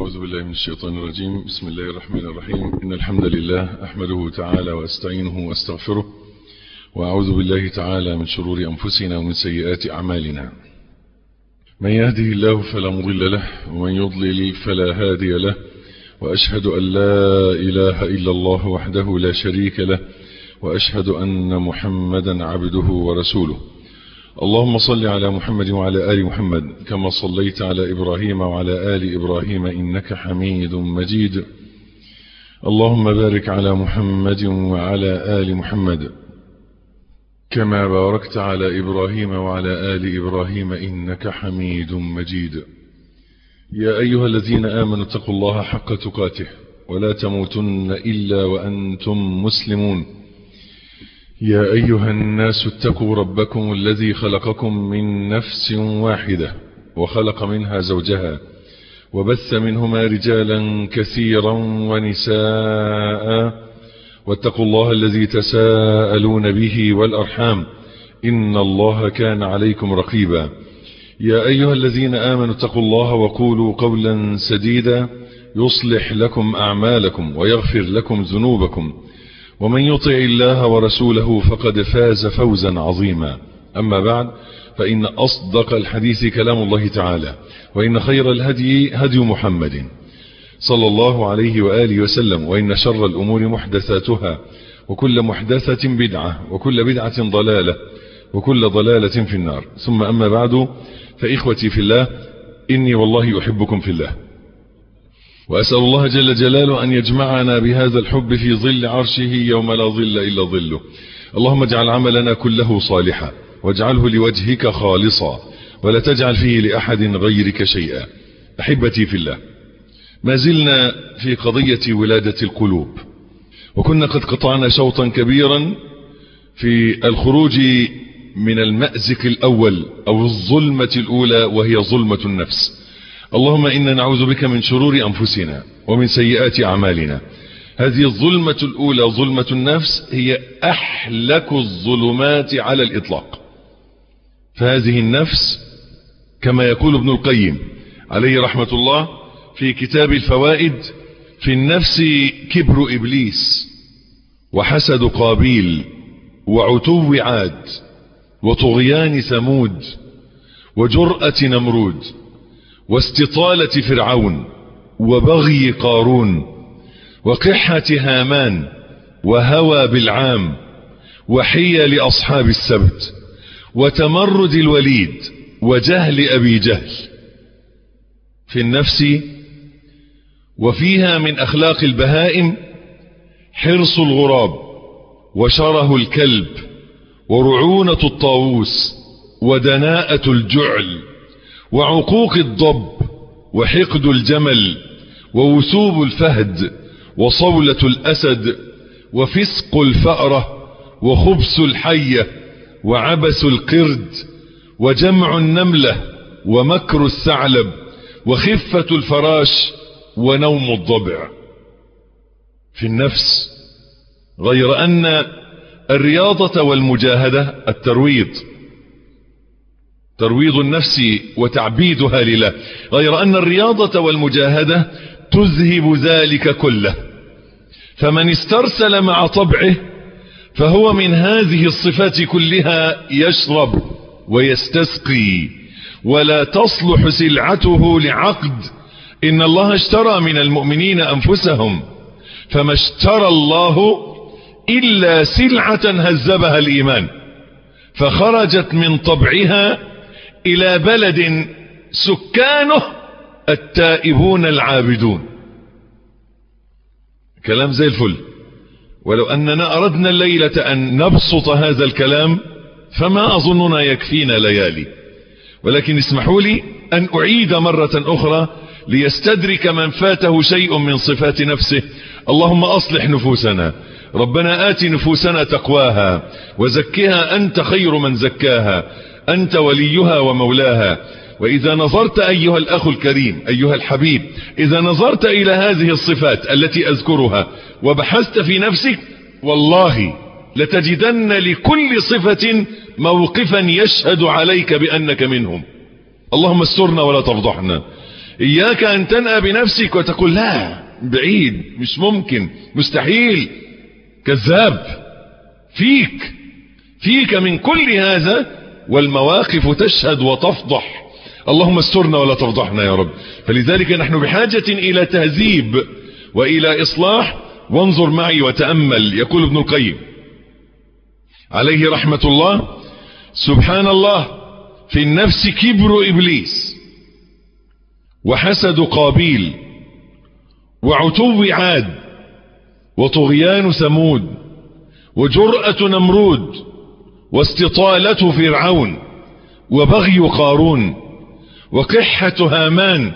أعوذ بالله من الشيطان الرجيم بسم الله الرحمن الرحيم إن الحمد لله أحمده تعالى وأستعينه وأستغفره وأعوذ بالله تعالى من شرور أنفسنا ومن سيئات أعمالنا من يهده الله فلا مضل له ومن يضلل فلا هادي له وأشهد أن لا إله إلا الله وحده لا شريك له وأشهد أن محمدا عبده ورسوله اللهم صل على محمد وعلى آل محمد كما صليت على إبراهيم وعلى آل إبراهيم إنك حميد مجيد اللهم بارك على محمد وعلى آل محمد كما باركت على إبراهيم وعلى آل إبراهيم إنك حميد مجيد يا أيها الذين آمنوا اتقوا الله حق تقاته ولا تموتن إلا وأنتم مسلمون يا أيها الناس اتقوا ربكم الذي خلقكم من نفس واحدة وخلق منها زوجها وبث منهما رجالا كثيرا ونساء واتقوا الله الذي تساءلون به والأرحام إن الله كان عليكم رقيبا يا أيها الذين آمنوا اتقوا الله وقولوا قولا سديدا يصلح لكم أعمالكم ويغفر لكم ذنوبكم ومن يطع الله ورسوله فقد فاز فوزا عظيما أما بعد فإن أصدق الحديث كلام الله تعالى وإن خير الهدي هدي محمد صلى الله عليه وآله وسلم وإن شر الأمور محدثاتها وكل محدثة بدعة وكل بدعة ضلالة وكل ضلالة في النار ثم أما بعد فإخوتي في الله إني والله أحبكم في الله وأسأل الله جل جلاله أن يجمعنا بهذا الحب في ظل عرشه يوم لا ظل إلا ظله اللهم اجعل عملنا كله صالحا واجعله لوجهك خالصا ولا تجعل فيه لأحد غيرك شيئا أحبتي في الله ما زلنا في قضية ولادة القلوب وكنا قد قطعنا شوطا كبيرا في الخروج من المأزق الأول أو الظلمة الأولى وهي ظلمة النفس اللهم إنا نعوذ بك من شرور أنفسنا ومن سيئات أعمالنا هذه الظلمة الأولى ظلمة النفس هي أحلك الظلمات على الإطلاق فهذه النفس كما يقول ابن القيم عليه رحمة الله في كتاب الفوائد في النفس كبر إبليس وحسد قابيل وعتو عاد وطغيان ثمود وجرأة نمرود واستطالة فرعون وبغي قارون وقحة هامان وهوى بالعام وحيل أصحاب السبت وتمرد الوليد وجهل أبي جهل في النفس وفيها من أخلاق البهائم حرص الغراب وشره الكلب ورعونة الطاووس ودناءة الجعل وعقوق الضب وحقد الجمل ووثوب الفهد وصولة الأسد وفسق الفأرة وخبث الحية وعبس القرد وجمع النملة ومكر الثعلب وخفة الفراش ونوم الضبع في النفس غير أن الرياضة والمجاهدة الترويض ترويض النفس وتعبيدها لله غير أن الرياضة والمجاهدة تذهب ذلك كله فمن استرسل مع طبعه فهو من هذه الصفات كلها يشرب ويستسقي ولا تصلح سلعته لعقد إن الله اشترى من المؤمنين أنفسهم فما اشترى الله إلا سلعة هذبها الإيمان فخرجت من طبعها إلى بلد سكانه التائبون العابدون كلام زي الفل ولو أننا أردنا الليلة أن نبسط هذا الكلام فما أظننا يكفينا ليالي ولكن اسمحوا لي أن أعيد مرة أخرى ليستدرك من فاته شيء من صفات نفسه اللهم أصلح نفوسنا ربنا آت نفوسنا تقواها وزكها أنت خير من زكاها أنت وليها ومولاها وإذا نظرت أيها الأخ الكريم أيها الحبيب إذا نظرت إلى هذه الصفات التي أذكرها وبحثت في نفسك والله لتجدن لكل صفة موقفا يشهد عليك بأنك منهم اللهم استرنا ولا تفضحنا إياك أن تنأى بنفسك وتقول لا بعيد مش ممكن مستحيل كذاب فيك فيك من كل هذا والمواقف تشهد وتفضح اللهم استرنا ولا تفضحنا يا رب فلذلك نحن بحاجة إلى تهذيب وإلى إصلاح وانظر معي وتأمل يقول ابن القيم عليه رحمة الله سبحان الله في النفس كبر إبليس وحسد قابيل وعتو عاد وطغيان ثمود وجرأة نمرود واستطالة فرعون وبغي قارون وقحة هامان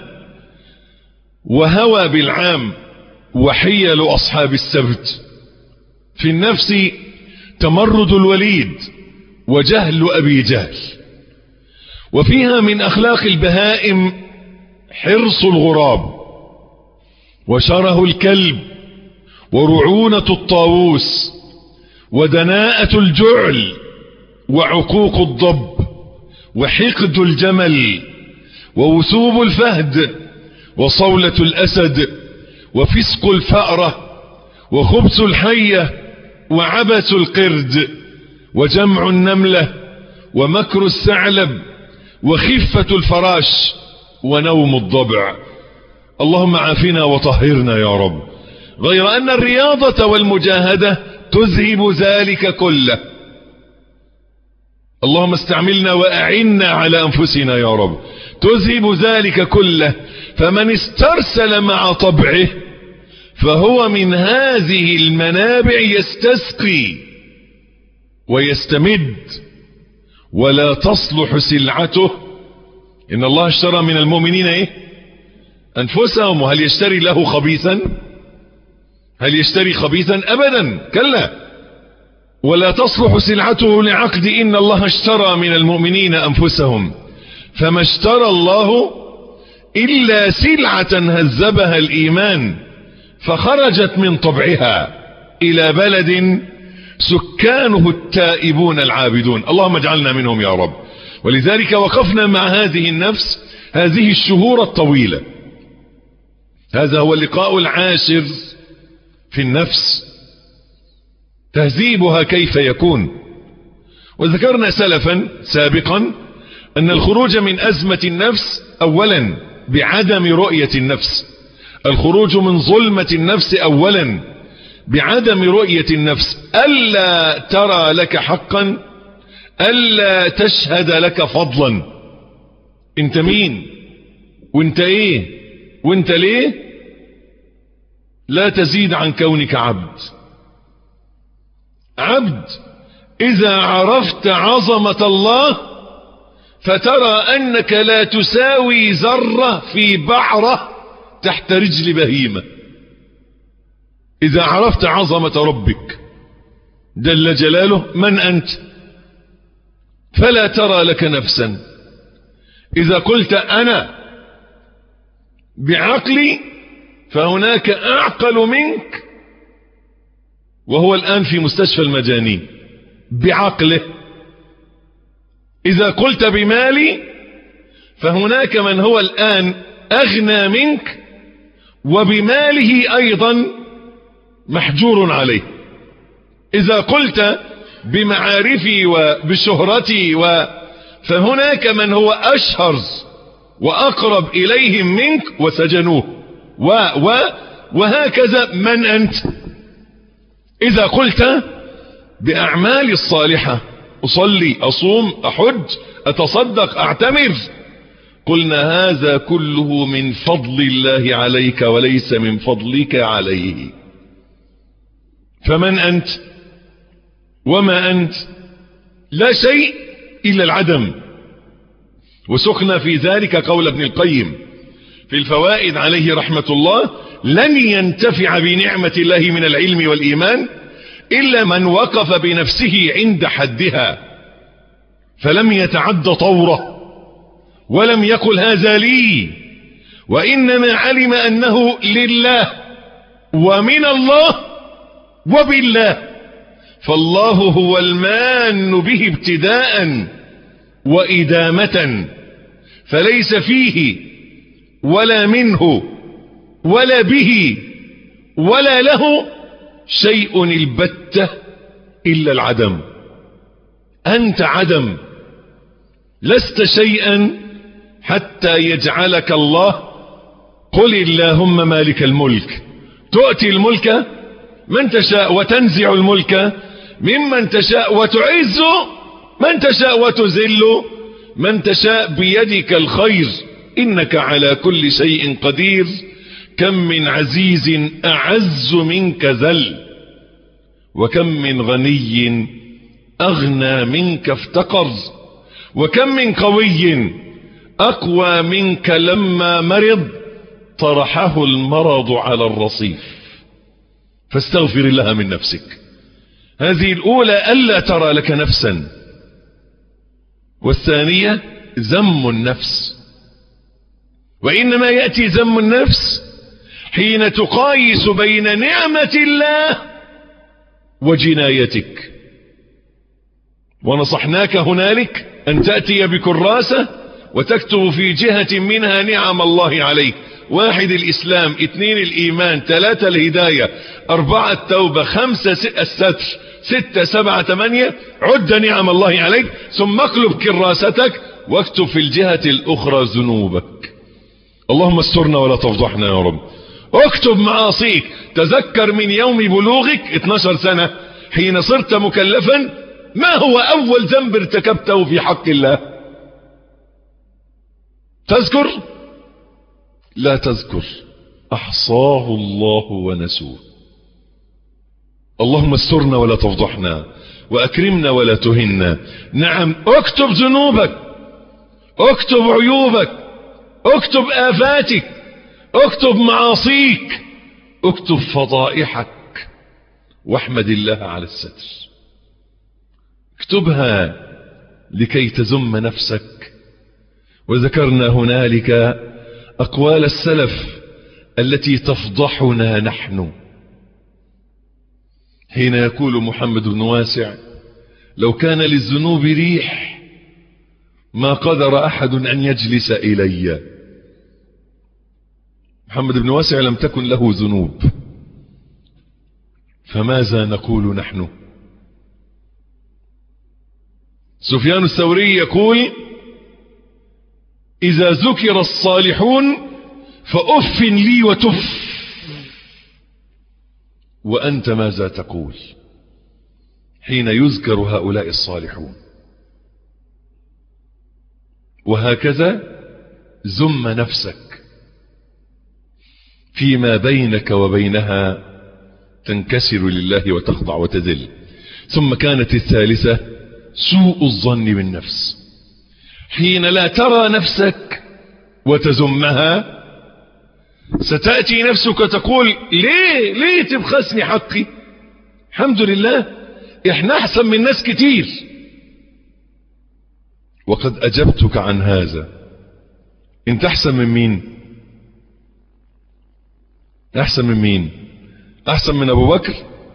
وهوى بالعام وحيل أصحاب السبت في النفس تمرد الوليد وجهل أبي جهل وفيها من أخلاق البهائم حرص الغراب وشره الكلب ورعونة الطاووس ودناءة الجعل وعقوق الضب وحقد الجمل ووثوب الفهد وصولة الأسد وفسق الفأرة وخبث الحية وعبث القرد وجمع النملة ومكر الثعلب وخفة الفراش ونوم الضبع اللهم عافنا وطهرنا يا رب غير أن الرياضة والمجاهدة تذهب ذلك كله اللهم استعملنا وأعنا على أنفسنا يا رب تذهب ذلك كله فمن استرسل مع طبعه فهو من هذه المنابع يستسقي ويستمد ولا تصلح سلعته إن الله اشترى من المؤمنين إيه أنفسهم وهل يشتري له خبيثا هل يشتري خبيثا أبدا كلا ولا تصلح سلعته لعقد إن الله اشترى من المؤمنين أنفسهم فما اشترى الله إلا سلعة هذبها الإيمان فخرجت من طبعها إلى بلد سكانه التائبون العابدون اللهم اجعلنا منهم يا رب ولذلك وقفنا مع هذه النفس هذه الشهور الطويلة هذا هو اللقاء العاشر في النفس تهذيبها كيف يكون وذكرنا سلفا سابقا أن الخروج من أزمة النفس أولا بعدم رؤية النفس الخروج من ظلمة النفس أولا بعدم رؤية النفس ألا ترى لك حقا ألا تشهد لك فضلا انت مين وانت ايه وانت ليه لا تزيد عن كونك عبد عبد إذا عرفت عظمة الله فترى أنك لا تساوي ذرة في بعرة تحت رجل بهيمة إذا عرفت عظمة ربك جل جلاله من أنت فلا ترى لك نفسا إذا قلت أنا بعقلي فهناك أعقل منك وهو الآن في مستشفى المجانين بعقله إذا قلت بمالي فهناك من هو الآن أغنى منك وبماله أيضا محجور عليه إذا قلت بمعارفي وبشهرتي و فهناك من هو أشهر وأقرب إليهم منك وسجنوه و و وهكذا من أنت إذا قلت بأعمالي الصالحة أصلي أصوم أحج أتصدق أعتمر قلنا هذا كله من فضل الله عليك وليس من فضلك عليه فمن أنت وما أنت لا شيء إلا العدم وسقنا في ذلك قول ابن القيم في الفوائد عليه رحمة الله لن ينتفع بنعمة الله من العلم والإيمان إلا من وقف بنفسه عند حدها فلم يتعد طوره ولم يقل هذا لي وإنما علم أنه لله ومن الله وبالله فالله هو المان به ابتداء وإدامة فليس فيه ولا منه ولا به ولا له شيء البتة إلا العدم أنت عدم لست شيئا حتى يجعلك الله قل اللهم مالك الملك تؤتي الملك من تشاء وتنزع الملك ممن تشاء وتعز من تشاء وتذل من تشاء بيدك الخير إنك على كل شيء قدير كم من عزيز أعز منك ذل وكم من غني أغنى منك افتقر وكم من قوي أقوى منك لما مرض طرحه المرض على الرصيف فاستغفر الله من نفسك هذه الأولى ألا ترى لك نفسا والثانية ذم النفس وإنما يأتي ذم النفس حين تقايس بين نعمة الله وجنايتك ونصحناك هنالك أن تأتي بكراسة وتكتب في جهة منها نعم الله عليك واحد الإسلام اثنين الإيمان ثلاثة الهداية أربعة التوبة خمسة الستر ستة سبعة ثمانية عد نعم الله عليك ثم اقلب كراستك واكتب في الجهة الأخرى ذنوبك اللهم استرنا ولا تفضحنا يا رب اكتب معاصيك تذكر من يوم بلوغك 12 سنة حين صرت مكلفا ما هو أول ذنب ارتكبته في حق الله تذكر لا تذكر أحصاه الله ونسوه اللهم استرنا ولا تفضحنا وأكرمنا ولا تهنا نعم اكتب ذنوبك اكتب عيوبك اكتب آفاتك اكتب معاصيك اكتب فضائحك واحمد الله على الستر اكتبها لكي تزم نفسك وذكرنا هنالك أقوال السلف التي تفضحنا نحن حين يقول محمد بن واسع لو كان للذنوب ريح ما قدر أحد أن يجلس إلي محمد بن واسع لم تكن له ذنوب فماذا نقول نحن سفيان الثوري يقول إذا ذكر الصالحون فأف لي وتف وأنت ماذا تقول حين يذكر هؤلاء الصالحون وهكذا زم نفسك فيما بينك وبينها تنكسر لله وتخضع وتذل ثم كانت الثالثة سوء الظن بالنفس حين لا ترى نفسك وتزمها ستأتي نفسك تقول ليه ليه تبخسني حقي الحمد لله احنا احسن من ناس كتير وقد اجبتك عن هذا انت احسن من مين احسن من مين احسن من ابو بكر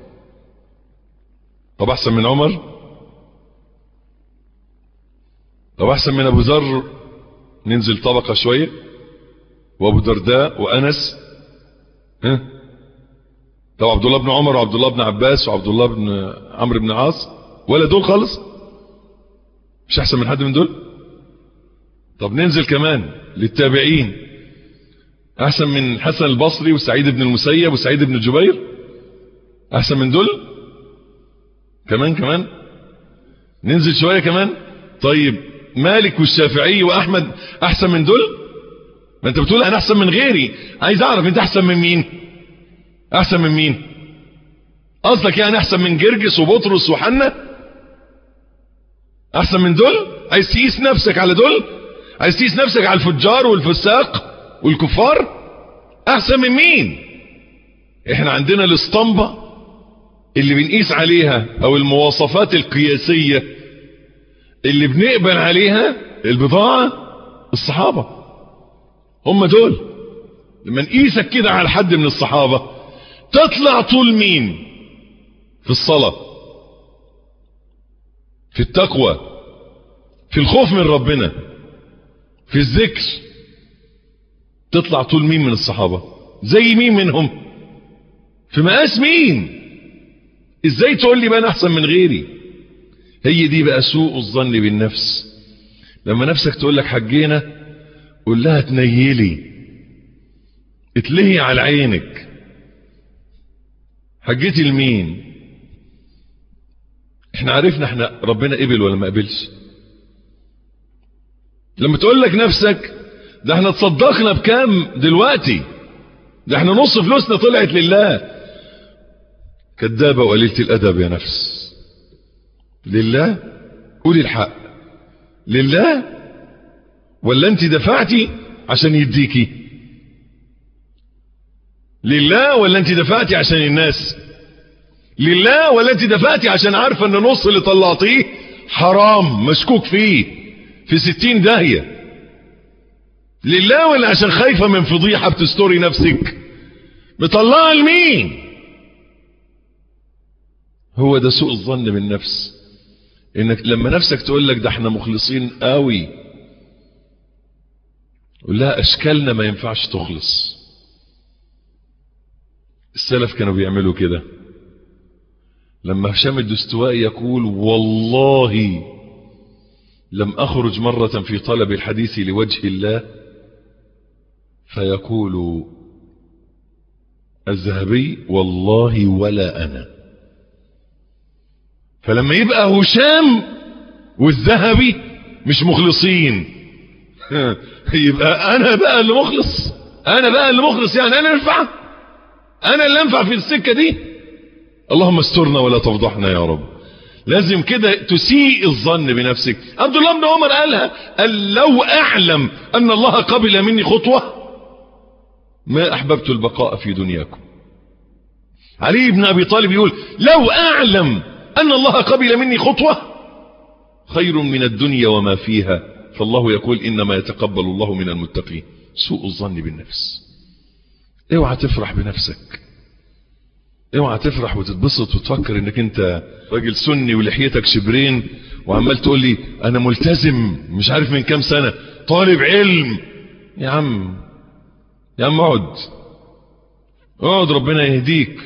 طب احسن من عمر طب احسن من ابو ذر ننزل طبقة شوية وابو درداء وانس ها طب عبد الله بن عمر وعبد الله بن عباس وعبد الله بن عمرو بن عاص ولا دول خالص مش احسن من حد من دول طب ننزل كمان للتابعين احسن من حسن البصري وسعيد بن المسيب وسعيد بن جبير احسن من دول كمان كمان ننزل شوية كمان طيب مالك والشافعي واحمد احسن من دول ما انت بتقول انا احسن من غيري عايز اعرف انت احسن من مين احسن من مين قصدك يعني احسن من جرجس وبطرس وحنا احسن من دول عايز تقيس نفسك على دول عايز تقيس نفسك على الفجار والفساق والكفار احسن من مين احنا عندنا الاسطمبة اللي بنقيس عليها او المواصفات القياسية اللي بنقبل عليها البضاعة الصحابة هم دول لما نقيسك كده على حد من الصحابة تطلع طول مين في الصلاة في التقوى في الخوف من ربنا في الذكر تطلع طول مين من الصحابة زي مين منهم في مقاس مين ازاي تقول لي بقى انا احسن من غيري هي دي بقى سوء الظن بالنفس لما نفسك تقول لك حجينا قول لها تنيلي اتلهي على عينك حجتي لمين احنا عرفنا احنا ربنا قبل ولا ما قبلش لما تقول لك نفسك ده احنا تصدقنا بكام دلوقتي ده احنا نص فلوسنا طلعت لله كذابة وقليلة الأدب يا نفس لله قولي الحق لله ولا انت دفعتي عشان يديكي لله ولا انت دفعتي عشان الناس لله ولا انت دفعتي عشان عارفة ان نص اللي طلعتيه حرام مشكوك فيه في ستين داهية لله ولا عشان خايفة من فضيحة بتستوري نفسك مطلعها لمين هو ده سوء الظن بالنفس انك لما نفسك تقول لك ده احنا مخلصين قوي قول لها اشكالنا ما ينفعش تخلص السلف كانوا بيعملوا كده لما هشام الدستوائي يقول والله لم أخرج مرة في طلب الحديث لوجه الله فيقول الذهبي والله ولا أنا فلما يبقى هشام والذهبي مش مخلصين يبقى أنا بقى اللي مخلص أنا بقى اللي مخلص يعني أنا ينفع أنا اللي أنفع في السكة دي اللهم استرنا ولا تفضحنا يا رب لازم كده تسيء الظن بنفسك عبد الله بن عمر قالها قال لو اعلم ان الله قبل مني خطوة ما احببت البقاء في دنياكم علي بن ابي طالب يقول لو اعلم ان الله قبل مني خطوة خير من الدنيا وما فيها فالله يقول انما يتقبل الله من المتقين سوء الظن بالنفس اوعى تفرح بنفسك اوعى تفرح وتتبسط وتفكر انك انت راجل سني ولحيتك شبرين وعمال تقول لي انا ملتزم مش عارف من كام سنة طالب علم يا عم يا عم اقعد اقعد ربنا يهديك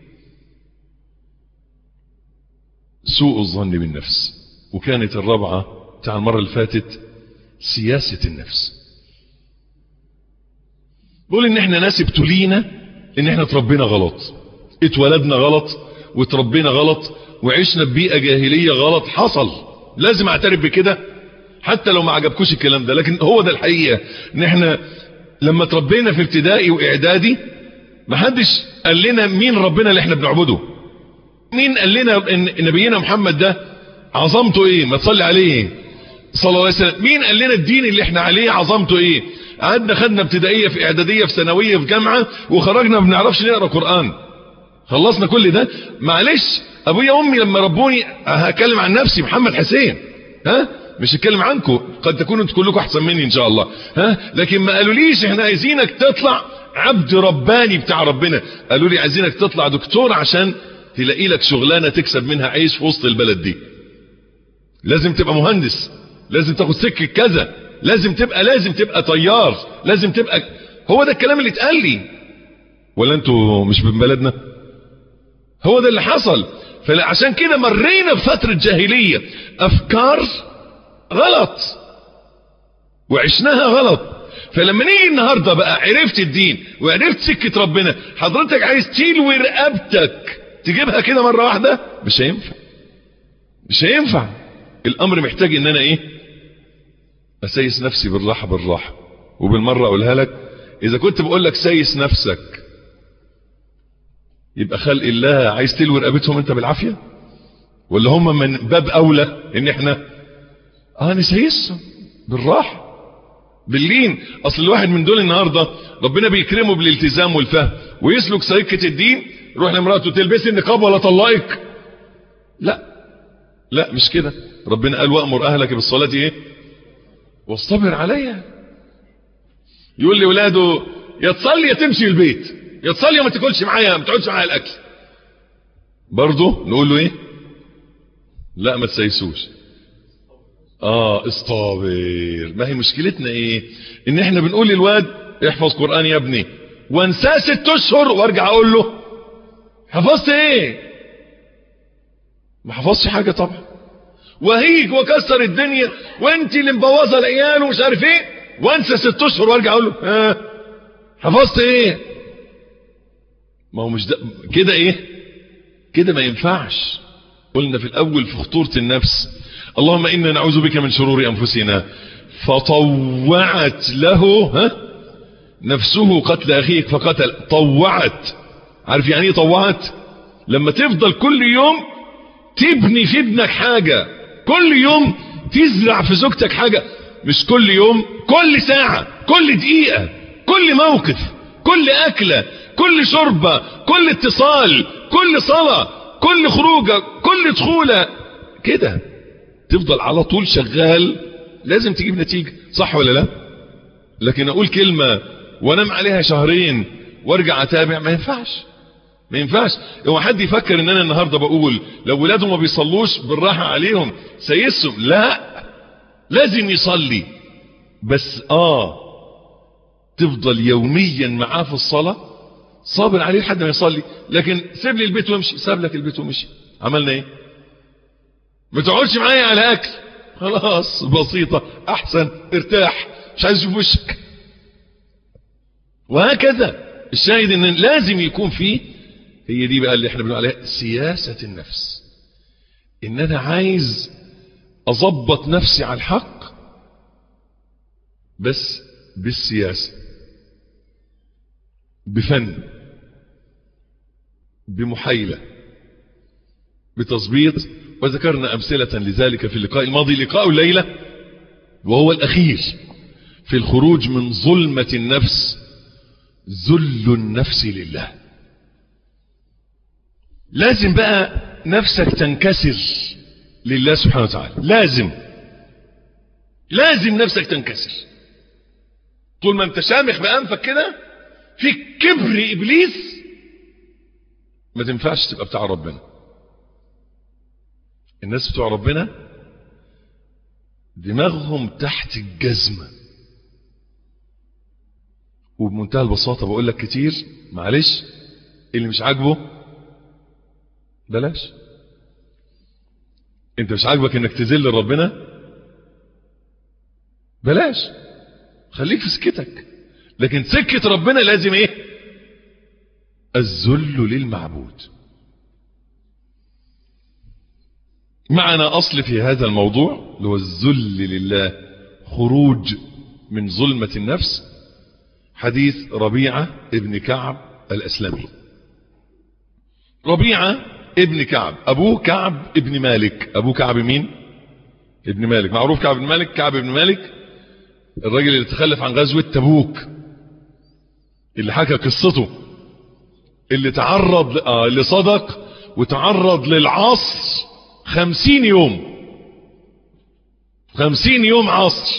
سوء الظن بالنفس وكانت الرابعة بتاع المرة اللي فاتت سياسة النفس بقول ان احنا ناس ابتلينا ان احنا تربينا غلط اتولدنا غلط وتربينا غلط وعشنا ببيئة جاهلية غلط حصل لازم اعترف بكده حتى لو ما عجبكوش الكلام ده لكن هو ده الحقيقة ان احنا لما تربينا في ابتدائي واعدادي ما حدش قال لنا مين ربنا اللي احنا بنعبده مين قال لنا ان نبينا محمد ده عظمته ايه ما تصلي عليه صلى الله عليه وسلم مين قال لنا الدين اللي احنا عليه عظمته ايه قعدنا خدنا ابتدائية في اعدادية في ثانوية في جامعة وخرجنا ما بنعرفش نقرا قرآن خلصنا كل ده معلش ابويا وامي لما ربوني هكلم عن نفسي محمد حسين ها مش هتكلم عنكم قد تكونوا انتوا كلكم احسن مني ان شاء الله ها لكن ما قالوليش احنا عايزينك تطلع عبد رباني بتاع ربنا قالوا لي عايزينك تطلع دكتور عشان تلاقي لك شغلانه تكسب منها عيش في وسط البلد دي لازم تبقى مهندس لازم تاخد سكه كذا لازم تبقى لازم تبقى طيار لازم تبقى هو ده الكلام اللي اتقال لي ولا انتوا مش من بلدنا هو ده اللي حصل فعشان كده مرينا بفترة جاهلية افكار غلط وعشناها غلط فلما نيجي النهاردة بقى عرفت الدين وعرفت سكة ربنا حضرتك عايز تلوي رقبتك تجيبها كده مرة واحدة مش هينفع مش هينفع الامر محتاج ان انا ايه اسيس نفسي بالراحة بالراحة وبالمرة اقولها لك اذا كنت بقول لك سيس نفسك يبقى خلق الله عايز تلوي رقبتهم انت بالعافية ولا هم من باب اولى ان احنا اه نسيسهم بالراحة باللين اصل الواحد من دول النهاردة ربنا بيكرمه بالالتزام والفهم ويسلك سكة الدين يروح لمراته تلبسي النقاب ولا طلقك لا لا مش كده ربنا قال وامر اهلك بالصلاة ايه واصطبر عليها يقول لولاده يا تصلي يا تمشي البيت يا تصلي وما تاكلش معايا ما تقعدش معايا الاكل برضه نقول له ايه لا ما تسيسوش اه اصطابر ما هي مشكلتنا ايه ان احنا بنقول للواد احفظ قرآن يا ابني وانساه ست اشهر وارجع اقول له حفظت ايه ما حفظش حاجة طبعا وهيج وكسر الدنيا وانت اللي مبوظه العيال ومش عارف ايه وانسى ست اشهر وارجع اقول له ها حفظت ايه ما هو مش ده كده ايه كده ما ينفعش قلنا في الاول في خطورة النفس اللهم انا نعوذ بك من شرور انفسنا فطوعت له ها نفسه قتل اخيك فقتل طوعت عارف يعني ايه طوعت لما تفضل كل يوم تبني في ابنك حاجة كل يوم تزرع في زوجتك حاجة مش كل يوم كل ساعة كل دقيقة كل موقف كل أكلة كل شربة كل اتصال كل صلاة كل خروجة كل دخولة كده تفضل على طول شغال لازم تجيب نتيجة صح ولا لا لكن اقول كلمة وانام عليها شهرين وارجع اتابع ما ينفعش ما ينفعش هو حد يفكر ان انا النهاردة بقول لو ولاده ما بيصلوش بالراحة عليهم سيسهم لا لازم يصلي بس اه تفضل يوميا معاه في الصلاة صابر عليه لحد ما يصلي لكن سيب لي البيت وامشي ساب لك البيت ومشي عملنا ايه ما تقعدش معايا على اكل خلاص بسيطة احسن ارتاح مش عايز اشوف وشك وهكذا الشاهد ان لازم يكون فيه هي دي بقى اللي احنا بنقول عليها سياسة النفس ان انا عايز اضبط نفسي على الحق بس بالسياسة بفن بمحيلة بتظبيط وذكرنا أمثلة لذلك في اللقاء الماضي لقاء الليلة وهو الأخير في الخروج من ظلمة النفس ذل النفس لله لازم بقى نفسك تنكسر لله سبحانه وتعالى لازم لازم نفسك تنكسر طول ما انت شامخ بأنفك كده في كبر إبليس ما تنفعش تبقى بتاع ربنا الناس بتوع ربنا دماغهم تحت الجزمة وبمنتهى البساطة بقول لك كتير معلش اللي مش عاجبه بلاش انت مش عاجبك انك تذل ربنا بلاش خليك في سكتك لكن سكة ربنا لازم ايه الذل للمعبود معنا أصل في هذا الموضوع اللي هو الذل لله خروج من ظلمة النفس حديث ربيعة ابن كعب الأسلمي ربيعة ابن كعب أبوه كعب ابن مالك أبوه كعب مين ابن مالك معروف كعب ابن مالك كعب ابن مالك الراجل اللي تخلف عن غزوة تبوك اللي حكى قصته اللي تعرض آه اللي صدق وتعرض للعصر خمسين يوم خمسين يوم عصر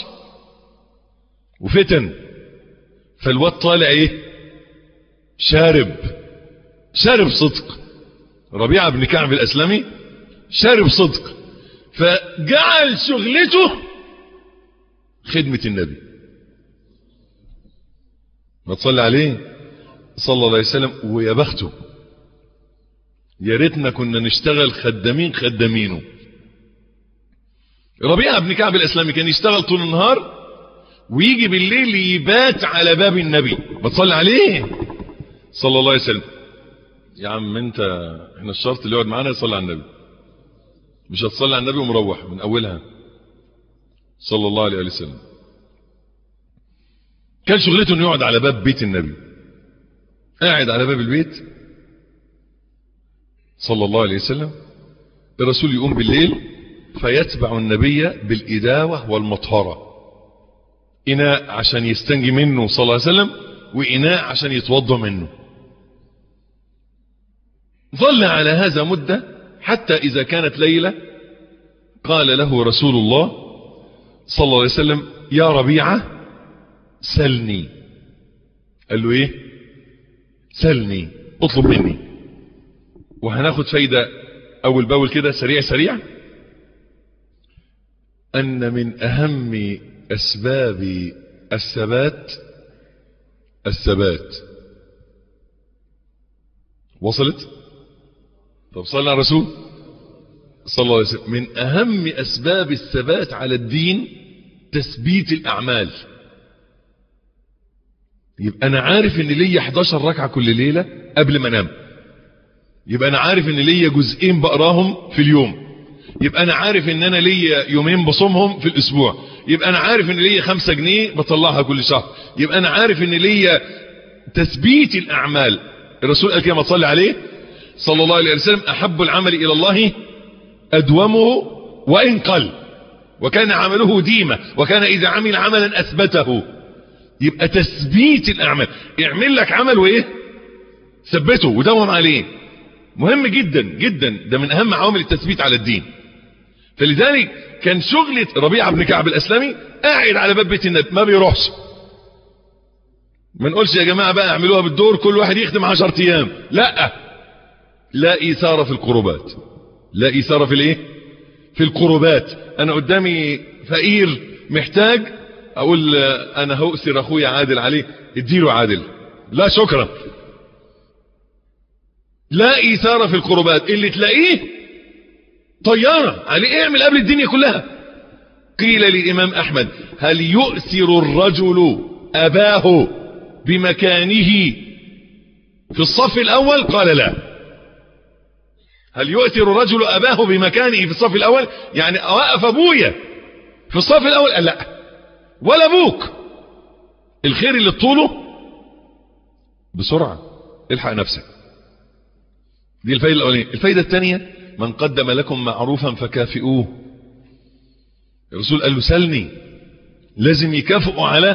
وفتن فالواد طالع ايه شارب شارب صدق ربيعة بن كعب الاسلمي شارب صدق فجعل شغلته خدمة النبي ما تصلي عليه صلى الله عليه وسلم ويا بخته يا ريتنا كنا نشتغل خدامين خدامينه ربيعة بن كعب الاسلامي كان يشتغل طول النهار ويجي بالليل يبات على باب النبي ما تصلي عليه صلى الله عليه وسلم يا عم انت احنا الشرط اللي يقعد معانا يصلي على النبي مش هتصلي على النبي ومروح من اولها صلى الله عليه وسلم كان شغلته انه يقعد على باب بيت النبي قاعد على باب البيت صلى الله عليه وسلم الرسول يقوم بالليل فيتبع النبي بالإداوة والمطهرة إناء عشان يستنجي منه صلى الله عليه وسلم وإناء عشان يتوضى منه ظل على هذا مدة حتى إذا كانت ليلة قال له رسول الله صلى الله عليه وسلم يا ربيعة سلني قال له ايه سلني اطلب مني وهناخد فايدة اول باول كده سريع سريع ان من اهم اسباب الثبات الثبات وصلت طب صلى على الرسول صلى الله عليه وسلم من أهم أسباب الثبات على الدين تثبيت الأعمال يبقى أنا عارف إن ليا 11 ركعة كل ليلة قبل ما أنام يبقى أنا عارف إن ليا جزئين بقراهم في اليوم يبقى أنا عارف إن أنا ليا يومين بصومهم في الأسبوع يبقى أنا عارف إن ليا خمسة جنيه بطلعها كل شهر يبقى أنا عارف إن ليا تثبيت الأعمال الرسول قال كما تصلي عليه صلى الله عليه وسلم أحب العمل إلى الله أدومه وإن قل وكان عمله ديمة وكان إذا عمل عملا أثبته يبقى تثبيت الأعمال اعمل لك عمل وإيه ثبته ودوم عليه مهم جدا جدا ده من أهم عوامل التثبيت على الدين فلذلك كان شغلة ربيعة بن كعب الأسلمي قاعد على باب بيت النبي ما بيروحش ما نقولش يا جماعة بقى اعملوها بالدور كل واحد يخدم عشر ايام لا لا ايثار في القربات لا ايثار في الايه في القربات انا قدامي فقير محتاج اقول انا هؤثر اخويا عادل عليه اديله عادل لا شكرا لا ايثار في القربات اللي تلاقيه طيارة عليه اعمل قبل الدنيا كلها قيل للامام احمد هل يؤثر الرجل اباه بمكانه في الصف الاول قال لا هل يؤثر الرجل اباه بمكانه في الصف الاول يعني اوقف ابويا في الصف الاول قال لا ولا ابوك الخير اللي طوله بسرعة الحق نفسك دي الفايدة الاولانية الفايدة الثانية من قدم لكم معروفا فكافئوه الرسول قال له سلني لازم يكافئوا على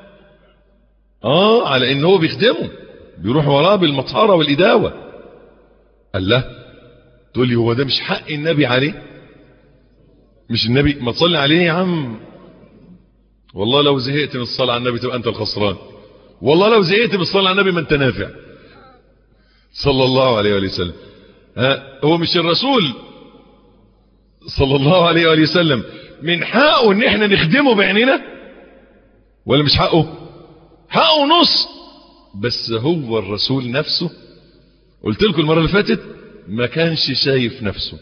اه على ان هو بيخدمه بيروح وراه بالمطهرة والإداوة قال له تقول لي هو ده مش حق النبي عليه مش النبي ما تصلي عليه يا عم والله لو زهقت من الصلاة على النبي تبقى انت الخسران والله لو زهقت من الصلاة على النبي ما انت نافع صلى الله عليه وآله وسلم ها هو مش الرسول صلى الله عليه وآله وسلم من حقه ان احنا نخدمه بعيننا ولا مش حقه حقه نص بس هو الرسول نفسه قلت لكم المرة اللي فاتت ما كانش شايف نفسه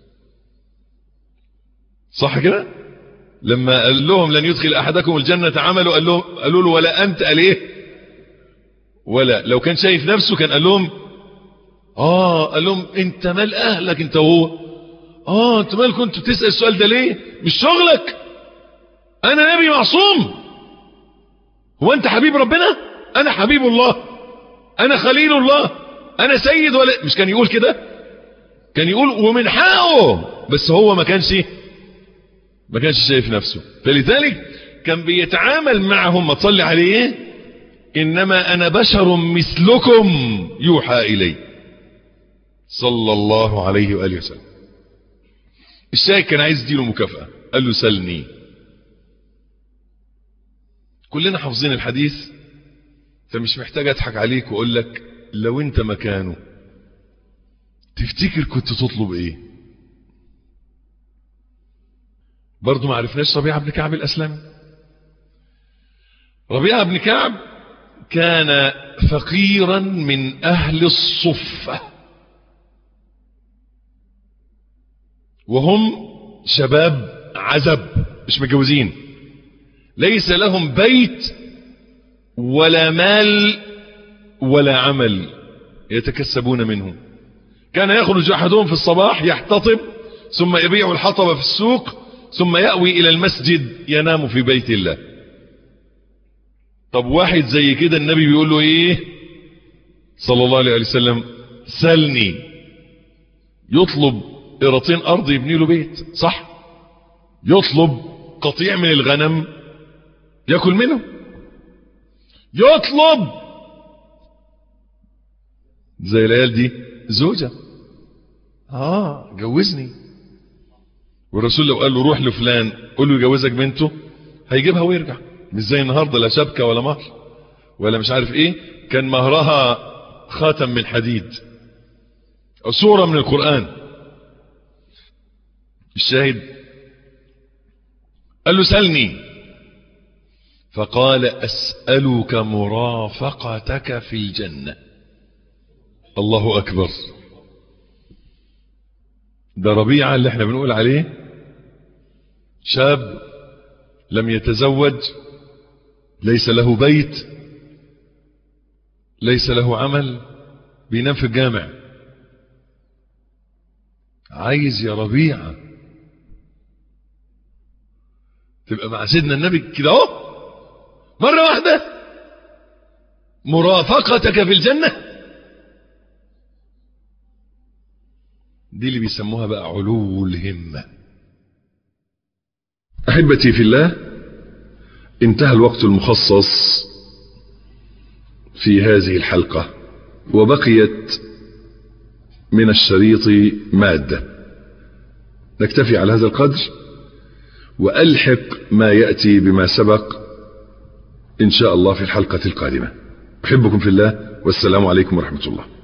صح كده لما قال لهم لن يدخل احدكم الجنة عمله قال لهم قالوا له ولا انت قال ايه ولا لو كان شايف نفسه كان قال لهم اه قال لهم انت مال اهلك انت وهو اه انت مال كنت بتسأل السؤال ده ليه مش شغلك انا نبي معصوم هو انت حبيب ربنا انا حبيب الله انا خليل الله انا سيد ولا مش كان يقول كده كان يقول ومن حقه بس هو ما كانش ما كانش شايف نفسه فلذلك كان بيتعامل معهم ما تصلي عليه انما انا بشر مثلكم يوحى الي صلى الله عليه واله وسلم الشاهد كان عايز يديله مكافأة قال له سلني كلنا حافظين الحديث فمش محتاج اضحك عليك واقول لك لو انت مكانه تفتكر كنت تطلب ايه برضو ما عرفناش ربيعة بن كعب الاسلامي ربيعة بن كعب كان فقيرا من اهل الصفة وهم شباب عزب مش متجوزين ليس لهم بيت ولا مال ولا عمل يتكسبون منه كان يخرج احدهم في الصباح يحتطب ثم يبيع الحطب في السوق ثم يأوي الى المسجد ينام في بيت الله طب واحد زي كده النبي بيقول له ايه صلى الله عليه وسلم سلني يطلب قراطين ارض يبني له بيت صح يطلب قطيع من الغنم ياكل منه يطلب زي العيال دي زوجة اه جوزني والرسول لو قال له روح لفلان قول له يجوزك بنته هيجيبها ويرجع مش زي النهارده لا شبكه ولا مهر ولا مش عارف ايه كان مهرها خاتم من حديد او سوره من القران الشاهد قال له سلني فقال أسألك مرافقتك في الجنة الله أكبر ده ربيعة اللي احنا بنقول عليه شاب لم يتزوج ليس له بيت ليس له عمل بينام في الجامع عايز يا ربيعة تبقى مع سيدنا النبي كده اهو مرة واحدة مرافقتك في الجنة دي اللي بيسموها بقى علو الهمة أحبتي في الله انتهى الوقت المخصص في هذه الحلقة وبقيت من الشريط مادة نكتفي على هذا القدر وألحق ما يأتي بما سبق إن شاء الله في الحلقة القادمة أحبكم في الله والسلام عليكم ورحمة الله